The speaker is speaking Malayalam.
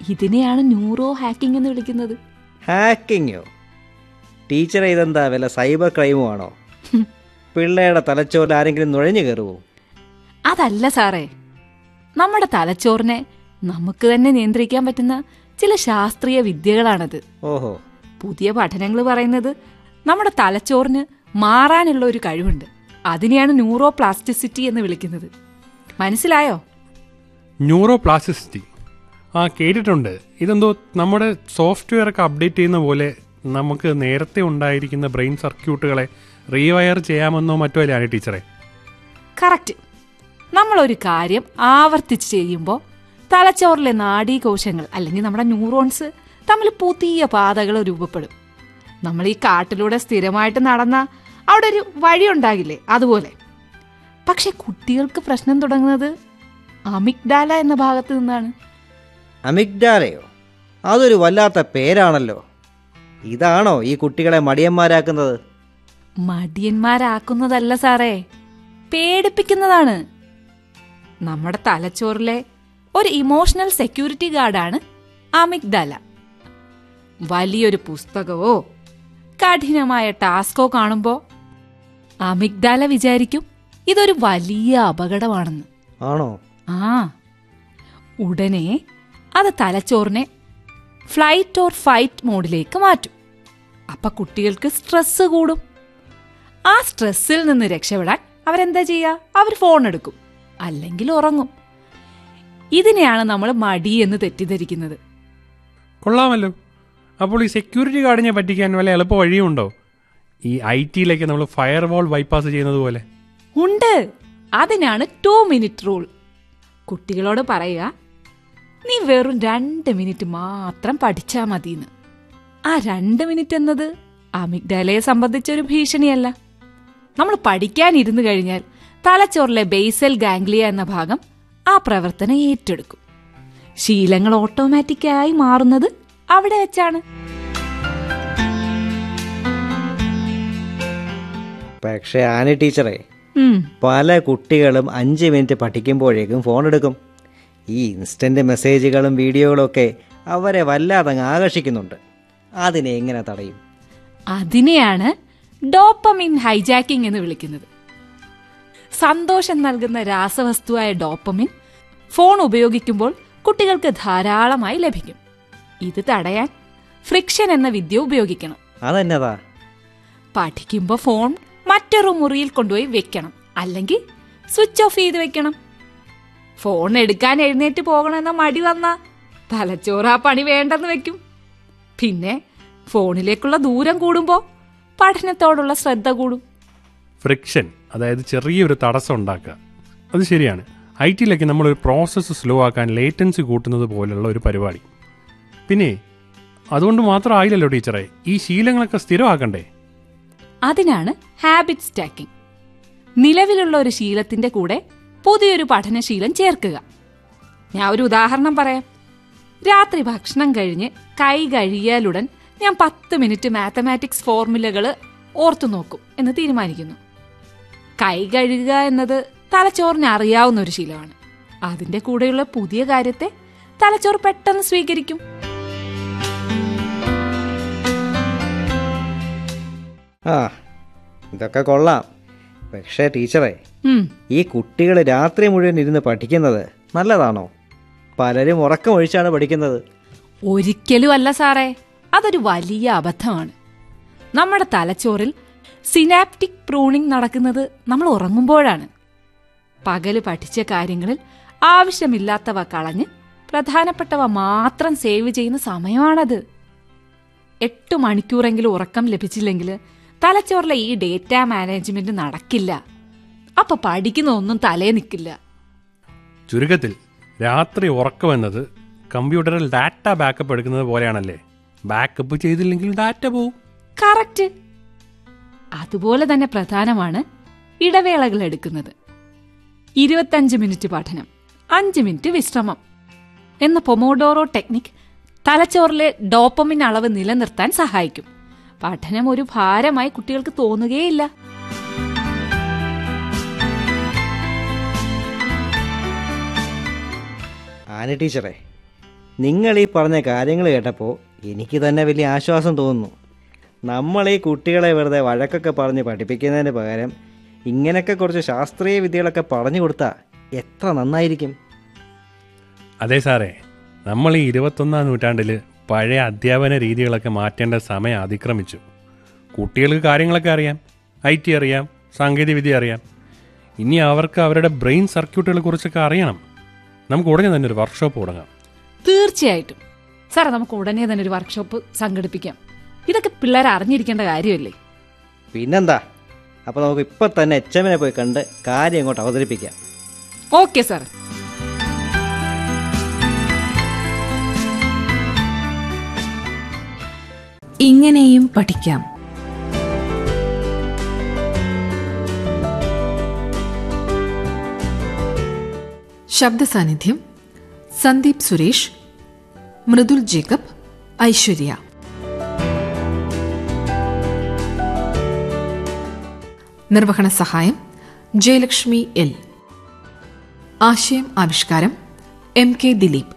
ഇതിനെയാണ് ന്യൂറോ ഹാക്കിംഗ് എന്ന് വിളിക്കുന്നത് ഹാക്കിങ്ങോ ടീച്ചറെ ഇതെന്താ വല്ല സൈബർ ക്രൈമോ ആണോ പിള്ളേരുടെ തലച്ചോറിൽ ആരെങ്കിലും നുഴഞ്ഞു കയറുമോ അതല്ല സാറേ നമ്മുടെ തലച്ചോറിനെ നമുക്ക് തന്നെ നിയന്ത്രിക്കാൻ പറ്റുന്ന ചില ശാസ്ത്രീയ വിദ്യകളാണത് ഓഹോ പുതിയ പഠനങ്ങൾ പറയുന്നത് നമ്മുടെ തലച്ചോറിന് മാറാനുള്ള ഒരു കഴിവുണ്ട് അതിനെയാണ് ന്യൂറോ പ്ലാസ്റ്റിസിറ്റി എന്ന് വിളിക്കുന്നത് മനസ്സിലായോ ന്യൂറോ പ്ലാസ്റ്റിസിറ്റി ആ കേട്ടിട്ടുണ്ട് ഇതെന്തോ നമ്മുടെ സോഫ്റ്റ്വെയർ ഒക്കെ അപ്ഡേറ്റ് ചെയ്യുന്ന പോലെ നമുക്ക് നേരത്തെ ഉണ്ടായിരിക്കുന്ന ബ്രെയിൻ സർക്യൂട്ടുകളെ റീവയർ ചെയ്യാമെന്നോ മറ്റോ അല്ലേ ടീച്ചറെ കറക്റ്റ് നമ്മളൊരു കാര്യം ആവർത്തിച്ച് ചെയ്യുമ്പോൾ തലച്ചോറിലെ നാഡീകോശങ്ങൾ അല്ലെങ്കിൽ നമ്മുടെ ന്യൂറോൺസ് തമ്മിൽ പുതിയ പാതകൾ രൂപപ്പെടും നമ്മൾ ഈ കാട്ടിലൂടെ സ്ഥിരമായിട്ട് നടന്ന അവിടെ ഒരു വഴി ഉണ്ടാകില്ലേ അതുപോലെ പക്ഷെ കുട്ടികൾക്ക് പ്രശ്നം തുടങ്ങുന്നത് അമിഗ്ഡാല എന്ന ഭാഗത്ത് നിന്നാണ് അമിഗ്ഡാലയോ അതൊരു വല്ലാത്ത പേരാണല്ലോ ഇതാണോ ഈ കുട്ടികളെ മടിയന്മാരാക്കുന്നത് മടിയന്മാരാക്കുന്നതല്ല സാറേ പേടിപ്പിക്കുന്നതാണ് നമ്മുടെ തലച്ചോറിലെ ഒരു ഇമോഷണൽ സെക്യൂരിറ്റി ഗാർഡാണ് അമിഗ്ഡാല വലിയൊരു പുസ്തകമോ കഠിനമായ ടാസ്കോ കാണുമ്പോ അമിഗ്ഡാല വിചാരിക്കും ഇതൊരു വലിയ അപകടമാണെന്ന് ആണോ ആ ഉടനെ അത് തലച്ചോറിനെ ഫ്ലൈറ്റ് ഓർ ഫൈറ്റ് മോഡിലേക്ക് മാറ്റും അപ്പൊ കുട്ടികൾക്ക് സ്ട്രെസ് കൂടും ആ സ്ട്രെസ്സിൽ നിന്ന് രക്ഷപ്പെടാൻ അവരെന്താ ചെയ്യുക അവർ ഫോൺ എടുക്കും അല്ലെങ്കിൽ ഉറങ്ങും ഇതിനെയാണ് നമ്മൾ മടി എന്ന് തെറ്റിദ്ധരിക്കുന്നത് കൊള്ളാമല്ലോ അപ്പോൾ ഈ സെക്യൂരിറ്റി ഗാർഡിനെ പറ്റിക്കാൻ വല്ല എളുപ്പ വഴിയുണ്ടോ ഈ ഐ ടിയിലേക്ക് നമ്മൾ ഫയർ വാൾ ബൈപ്പാസ് ചെയ്യുന്നത് പോലെ ഉണ്ട് അതിനാണ് ടു മിനിറ്റ് റൂൾ കുട്ടികളോട് പറയുക നീ വെറും രണ്ട് മിനിറ്റ് മാത്രം പഠിച്ചാ മതിന്ന് ആ രണ്ട് മിനിറ്റ് എന്നത് അമിഗ്ഡാലയെ സംബന്ധിച്ചൊരു ഭീഷണിയല്ല നമ്മൾ പഠിക്കാൻ ഇരുന്നു കഴിഞ്ഞാൽ തലച്ചോറിലെ ബേസൽ ഗാംഗ്ലിയ എന്ന ഭാഗം ആ പ്രവർത്തനം ഏറ്റെടുക്കും ശീലങ്ങൾ ഓട്ടോമാറ്റിക്കായി മാറുന്നത് അവിടെ വെച്ചാണ് പക്ഷേ ആനി ടീച്ചറെ ഉം പല കുട്ടികളും അഞ്ച് മിനിറ്റ് പഠിക്കുമ്പോഴേക്കും ഫോൺ എടുക്കും ഈ ഇൻസ്റ്റന്റ് മെസ്സേജുകളും വീഡിയോകളും ഒക്കെ അവരെ വല്ലാതെ അങ്ങ് ആകർഷിക്കുന്നുണ്ട് അതിനെ എങ്ങനെ തടയും അതിനെയാണ് ഡോപ്പമിൻ ഹൈജാക്കിംഗ് എന്ന് വിളിക്കുന്നത് സന്തോഷം നൽകുന്ന രാസവസ്തുവായ ഡോപ്പമിൻ ഫോൺ ഉപയോഗിക്കുമ്പോൾ കുട്ടികൾക്ക് ധാരാളമായി ലഭിക്കും ഇത് തടയാൻ ഫ്രിക്ഷൻ എന്ന വിദ്യ ഉപയോഗിക്കണം അതെന്നതാ പഠിക്കുമ്പോൾ ഫോൺ മറ്റൊരു മുറിയിൽ കൊണ്ടുപോയി വെക്കണം അല്ലെങ്കിൽ സ്വിച്ച് ഓഫ് ചെയ്ത് വെക്കണം ഫോൺ എടുക്കാൻ എഴുന്നേറ്റ് പോകണമെന്ന മടി വന്ന തലച്ചോറ് ആ പണി വേണ്ടെന്ന് വെക്കും പിന്നെ ഫോണിലേക്കുള്ള ദൂരം കൂടുമ്പോൾ പഠനത്തോടുള്ള ശ്രദ്ധ കൂടും ഫ്രിക്ഷൻ അതായത് ചെറിയൊരു തടസ്സം ഉണ്ടാക്കുക അത് ശരിയാണ് ഐ ടിയിലേക്ക് നമ്മളൊരു പ്രോസസ്സ് സ്ലോ ആക്കാൻ ലേറ്റൻസി കൂട്ടുന്നത് പോലുള്ള ഒരു പരിപാടി പിന്നെ അതുകൊണ്ട് മാത്രം ആയില്ലല്ലോ ടീച്ചറെ ഈ ശീലങ്ങളൊക്കെ സ്ഥിരമാക്കണ്ടേ അതിനാണ് ഹാബിറ്റ് സ്റ്റാക്കിംഗ് നിലവിലുള്ള ഒരു ശീലത്തിന്റെ കൂടെ പുതിയൊരു പഠനശീലം ചേർക്കുക ഞാൻ ഒരു ഉദാഹരണം പറയാം രാത്രി ഭക്ഷണം കഴിഞ്ഞ് കൈ കഴുകിയാലുടൻ ഞാൻ പത്ത് മിനിറ്റ് മാത്തമാറ്റിക്സ് ഫോർമുലകൾ ഓർത്തു നോക്കും എന്ന് തീരുമാനിക്കുന്നു കൈ കഴുകുക എന്നത് തലച്ചോറിന് അറിയാവുന്ന ഒരു ശീലമാണ് അതിന്റെ കൂടെയുള്ള പുതിയ കാര്യത്തെ തലച്ചോറ് പെട്ടെന്ന് സ്വീകരിക്കും ആ ഇതൊക്കെ കൊള്ളാം പക്ഷേ ടീച്ചറെ ഉം ഈ കുട്ടികൾ രാത്രി മുഴുവൻ ഇരുന്ന് പഠിക്കുന്നത് നല്ലതാണോ പലരും ഉറക്കം ഒഴിച്ചാണ് പഠിക്കുന്നത് ഒരിക്കലും അല്ല സാറേ അതൊരു വലിയ അബദ്ധമാണ് നമ്മുടെ തലച്ചോറിൽ സിനാപ്റ്റിക് പ്രൂണിംഗ് നടക്കുന്നത് നമ്മൾ ഉറങ്ങുമ്പോഴാണ് പകല് പഠിച്ച കാര്യങ്ങളിൽ ആവശ്യമില്ലാത്തവ കളഞ്ഞ് പ്രധാനപ്പെട്ടവ മാത്രം സേവ് ചെയ്യുന്ന സമയമാണത് എട്ട് മണിക്കൂറെങ്കിലും ഉറക്കം ലഭിച്ചില്ലെങ്കിൽ തലച്ചോറിലെ ഈ ഡേറ്റ മാനേജ്മെന്റ് നടക്കില്ല അപ്പൊ പഠിക്കുന്ന ഒന്നും തലേ നിൽക്കില്ല ചുരുക്കത്തിൽ രാത്രി ഉറക്കം എന്നത് കമ്പ്യൂട്ടറിൽ ഡാറ്റ ബാക്കപ്പ് എടുക്കുന്നത് പോലെയാണല്ലേ ബാക്കപ്പ് ചെയ്തില്ലെങ്കിൽ ഡാറ്റ പോവും കറക്റ്റ് അതുപോലെ തന്നെ പ്രധാനമാണ് ഇടവേളകൾ എടുക്കുന്നത് ഇരുപത്തഞ്ച് മിനിറ്റ് പഠനം അഞ്ച് മിനിറ്റ് വിശ്രമം എന്ന പൊമോഡോറോ ടെക്നിക് തലച്ചോറിലെ ഡോപ്പമിൻ അളവ് നിലനിർത്താൻ സഹായിക്കും പഠനം ഒരു ഭാരമായി കുട്ടികൾക്ക് തോന്നുകയില്ല ആന ടീച്ചറെ നിങ്ങൾ ഈ പറഞ്ഞ കാര്യങ്ങൾ കേട്ടപ്പോൾ എനിക്ക് തന്നെ വലിയ ആശ്വാസം തോന്നുന്നു നമ്മൾ ഈ കുട്ടികളെ വെറുതെ വഴക്കൊക്കെ പറഞ്ഞ് പഠിപ്പിക്കുന്നതിന് പകരം ഇങ്ങനെയൊക്കെ കുറച്ച് ശാസ്ത്രീയ വിദ്യകളൊക്കെ പറഞ്ഞു കൊടുത്താൽ എത്ര നന്നായിരിക്കും അതെ സാറേ നമ്മൾ ഈ ഇരുപത്തൊന്നാം നൂറ്റാണ്ടിൽ പഴയ അധ്യാപന രീതികളൊക്കെ മാറ്റേണ്ട സമയം അതിക്രമിച്ചു കുട്ടികൾക്ക് കാര്യങ്ങളൊക്കെ അറിയാം ഐ ടി അറിയാം സാങ്കേതികവിദ്യ അറിയാം ഇനി അവർക്ക് അവരുടെ ബ്രെയിൻ സർക്യൂട്ടുകളെ കുറിച്ചൊക്കെ അറിയണം നമുക്ക് ഉടനെ തന്നെ ഒരു വർക്ക്ഷോപ്പ് തുടങ്ങാം തീർച്ചയായിട്ടും സാറേ നമുക്ക് ഉടനെ തന്നെ ഒരു വർക്ക്ഷോപ്പ് സംഘടിപ്പിക്കാം ഇതൊക്കെ പിള്ളേർ അറിഞ്ഞിരിക്കേണ്ട കാര്യമല്ലേ പിന്നെന്താ അപ്പോൾ നമുക്ക് ഇപ്പം തന്നെ എച്ച് എമ്മിനെ പോയി കണ്ട് കാര്യം അങ്ങോട്ട് അവതരിപ്പിക്കാം ഓക്കെ സാർ ഇങ്ങനെയും പഠിക്കാം ശബ്ദ സാന്നിധ്യം സന്ദീപ് സുരേഷ് മൃദുൽ ജേക്കബ് ഐശ്വര്യ നിർവഹണ സഹായം ജയലക്ഷ്മി എൽ ആശയം ആവിഷ്കാരം എം കെ ദിലീപ്